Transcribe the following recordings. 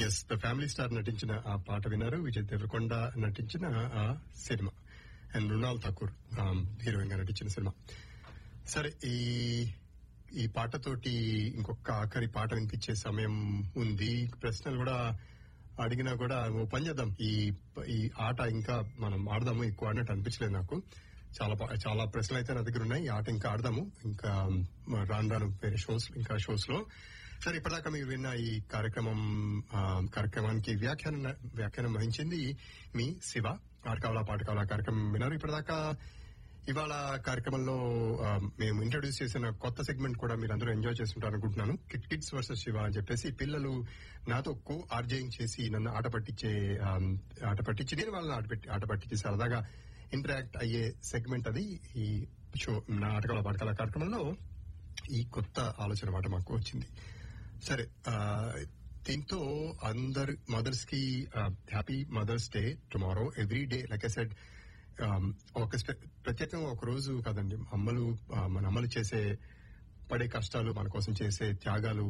yes the family star నటించిన ఆ పాట విన్నారు విజయ్ దేవరకొండ నటించిన ఆ సినిమా అండ్ మృణాల్ ఠాకూర్ హీరోయిన్ గా నటించిన సినిమా సరే ఈ ఈ పాటతోటి ఇంకొక ఆఖరి పాట వినిపించే సమయం ఉంది ప్రశ్నలు కూడా అడిగినా కూడా ఓ పని చేద్దాం ఈ ఈ ఆట ఇంకా మనం ఆడదాము ఎక్కువ ఆడినట్టు అనిపించలేదు నాకు చాలా పా- చాలా ప్రశ్నలు అయితే నా దగ్గర ఉన్నాయి ఈ ఆట ఇంకా ఆడదాము ఇంకా మ, రాను రాను వేరే షోస్ ఇంకా షోస్ లో సరే ఇప్పటిదాకా మీరు విన్న ఈ కార్యక్రమం ఆ, కార్యక్రమానికి వ్యాఖ్యానం వ్యాఖ్యానం వహించింది మీ శివ ఆట కావాలా పాట కావాలా కార్యక్రమం విన్నారు ఇప్పటిదాకా ఇవాళ కార్యక్రమంలో ఆ, మేము ఇంట్రడ్యూస్ చేసిన కొత్త సెగ్మెంట్ కూడా మీరు అందరూ ఎంజాయ్ చేస్తుంటారు అనుకుంటున్నాను కిడ్ కిడ్స్ వర్సెస్ శివ అని చెప్పేసి పిల్లలు నాతో కో ఆర్జయింగ్ చేసి నన్ను ఆట పట్టించే ఆ, ఆట పట్టించి నేను వాళ్ళని ఆట పెట్టి ఆట పట్టించి సరదాగా ఇంటరాక్ట్ అయ్యే సెగ్మెంట్ అది ఈ షో నా ఆటకాల పాటకాల కార్యక్రమంలో ఈ కొత్త ఆలోచన మాట మాకు వచ్చింది సరే ఆ, దీంతో అందరు మదర్స్ కి happy mothers day tomorrow every day like I said ఒక స్పె- ప్రత్యేకంగా ఒక రోజు కాదండి అమ్మలు ఆ, మన అమ్మలు చేసే పడే కష్టాలు మన కోసం చేసే త్యాగాలు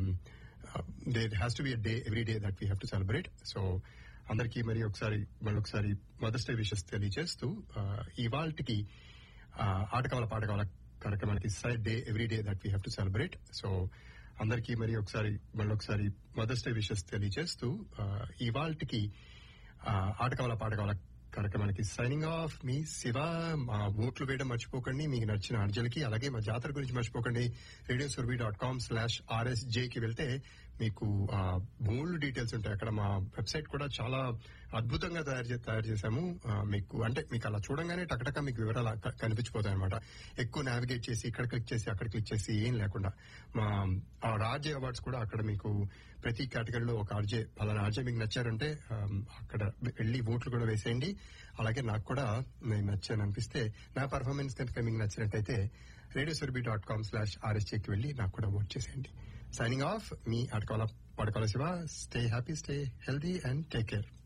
there has to be day every day that we have to celebrate so అందరికీ మరి ఒకసారి మళ్ళీ ఒకసారి మదర్స్ డే విషెస్ తెలియజేస్తూ ఇవాళకి ఆట కావాల పాట కావాల కార్యక్రమానికి side day every day that we have to celebrate so అందరికీ మరి ఒకసారి మళ్ళీ ఒకసారి మదర్స్ డే విషెస్ తెలియజేస్తూ ఇవాళకి ఆట కావాల పాట కావాల కార్యక్రమానికి సైనింగ్ ఆఫ్ మీ శివ మా ఓట్లు వేయడం మర్చిపోకండి మీకు నచ్చిన అర్జలకి అలాగే మా జాతర గురించి మర్చిపోకండి radio Surabhi dot com slash RSJ కి వెళ్తే మీకు బోల్డ్ డీటెయిల్స్ ఉంటాయి అక్కడ మా వెబ్సైట్ కూడా చాలా అద్భుతంగా తయారు చే- తయారు చేశాము ఆ, మీకు అంటే మీకు అలా చూడంగానే టకటక మీకు వివరాలు క- కనిపించిపోతాయి అనమాట ఎక్కువ నావిగేట్ చేసి ఇక్కడ క్లిక్ చేసి అక్కడ క్లిక్ చేసి ఏం లేకుండా మా ఆ రాజ్య అవార్డ్స్ కూడా అక్కడ మీకు ప్రతి కేటగిరీలో ఒక ఆర్జే పలానా ఆర్జే మీకు నచ్చారంటే ఆ, అక్కడ వెళ్లి ఓట్లు కూడా వేసేయండి అలాగే నాకు కూడా నేను నచ్చాను అనిపిస్తే నా పర్ఫార్మెన్స్ కనుక మీకు నచ్చినట్టయితే radio Surabhi dot com slash ఆర్ఎస్జేకి వెళ్లి నాకు కూడా ఓట్ చేసేయండి సైనింగ్ ఆఫ్ మీ Adakala Padakala Shiva stay happy stay healthy and take care